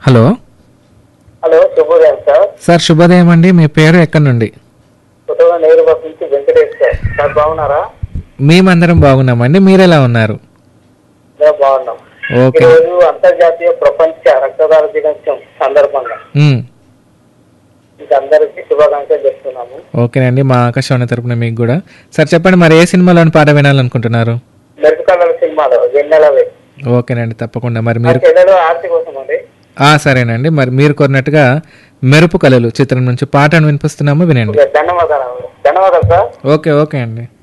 hello hello శుభోదయం sir sir శుభోదయం అండి మీ పేరు ఎక్కడి నుండి కొత్తగా నేరు బస్ నుంచి వెంకటేష్ సార్ సార్ బాగున్నారా మేమందరం బాగున్నామండి మీరు ఎలా ఉన్నారు మేము బాగున్నాం ఓకే ఈరోజు అంతర్జాతీయ ప్రపంచ రక్తదాన దినోత్సవం సందర్భంగా మ్, మీకు అందరికీ శుభాకాంక్షలు చేస్తున్నాము ఓకేనండి మా ఆకాశవాణి తరపున మీకు కూడా సార్ చెప్పండి మరి ఏ సినిమాలోని పాట వినాలనుకుంటున్నారు మెరుపుకల్లల సినిమాలో వెన్నెలవే ఓకేనండి తప్పకుండా మరి మా మీరు చెల్లెలు ఆర్తి కోసం అండి ఆ సరేనండి మరి మీరు కోరినట్టుగా మెరుపు కళలు చిత్రం నుంచి పాటను వినిపిస్తున్నాము వినండి ధన్యవాదాలు ధన్యవాదాలు సార్ ఓకే ఓకే అండి